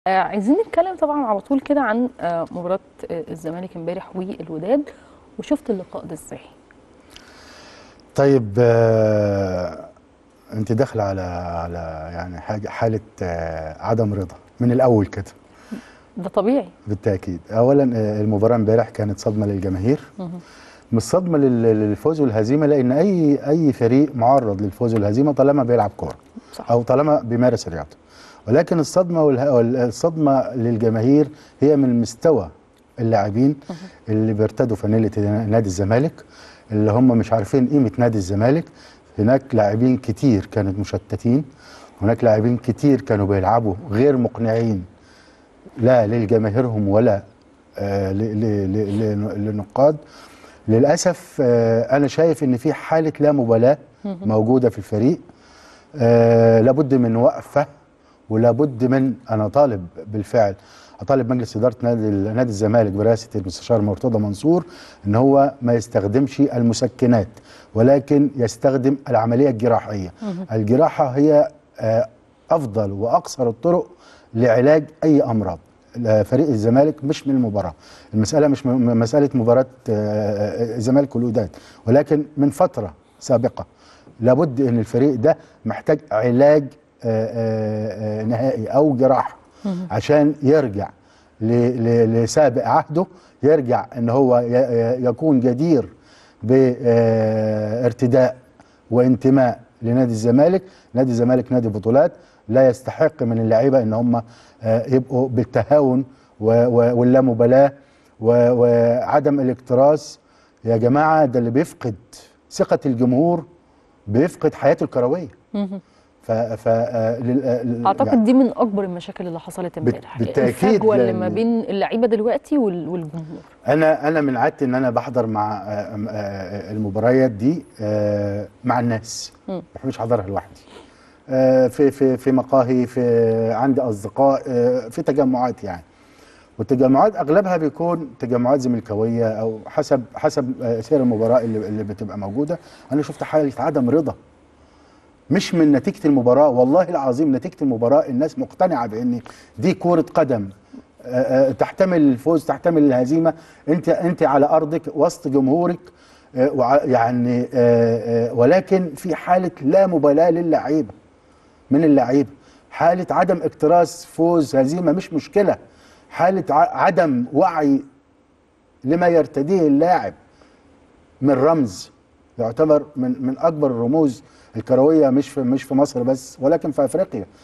آه، عايزين نتكلم طبعا على طول كده عن آه، مباراة آه، الزمالك امبارح والوداد وشفت اللقاء ده ازاي؟ طيب آه انت داخله على على يعني حاجه حاله آه عدم رضا من الاول كده ده طبيعي بالتاكيد اولا آه المباراه امبارح كانت صدمه للجماهير مش صدمه لل- للفوز والهزيمه لان اي اي فريق معرض للفوز والهزيمه طالما بيلعب كوره صح او طالما بيمارس الرياضه ولكن الصدمه والها- والصدمه للجماهير هي من مستوى اللاعبين اللي بيرتدوا فانيله نادي الزمالك اللي هم مش عارفين قيمه نادي الزمالك هناك لاعبين كتير كانت مشتتين هناك لاعبين كتير كانوا بيلعبوا غير مقنعين لا لجماهيرهم ولا آه ل- ل- ل- ل- للنقاد للاسف آه انا شايف ان في حاله لا مبالاه موجوده في الفريق آه لابد من وقفه ولابد من انا طالب بالفعل اطالب مجلس اداره نادي نادي الزمالك برئاسه المستشار مرتضى منصور ان هو ما يستخدمش المسكنات ولكن يستخدم العمليه الجراحيه الجراحه هي آه، افضل واقصر الطرق لعلاج اي امراض لا، فريق الزمالك مش من المباراه المساله مش م- مساله مباراه آه، الزمالك والوداد ولكن من فتره سابقه لابد ان الفريق ده محتاج علاج آه، آه، آه، نهائي او جراحه عشان يرجع ل- ل- لسابق عهده يرجع ان هو ي- ي- يكون جدير بارتداء وانتماء لنادي الزمالك نادي الزمالك نادي بطولات لا يستحق من اللعيبه ان هم آه، يبقوا بالتهاون و- و- واللامبالاه و- وعدم الاكتراث يا جماعه ده اللي بيفقد ثقه الجمهور بيفقد حياته الكرويه ف ف آه، لل- آه، لل- اعتقد دي من اكبر المشاكل اللي حصلت بت- امبارح بالتأكيد الفجوه اللي لأن- ما بين اللعيبه دلوقتي وال- والجمهور انا انا من عادتي ان انا بحضر مع آه، آه، المباريات دي آه، مع الناس مم. ما بحبش احضرها لوحدي آه، في في في مقاهي في عندي اصدقاء آه، في تجمعات يعني والتجمعات اغلبها بيكون تجمعات زملكاويه او حسب حسب آه، سير المباراه اللي اللي بتبقى موجوده انا شفت حاله عدم رضا مش من نتيجه المباراه والله العظيم نتيجه المباراه الناس مقتنعه بان دي كوره قدم آه، آه، تحتمل الفوز تحتمل الهزيمه انت انت على ارضك وسط جمهورك آه، وع- يعني آه، آه، ولكن في حاله لا مبالاه للعيبه من اللعيبه حاله عدم اكتراث فوز هزيمه مش مشكله حاله ع- عدم وعي لما يرتديه اللاعب من رمز يعتبر من من اكبر الرموز الكرويه مش في مش في مصر بس ولكن في افريقيا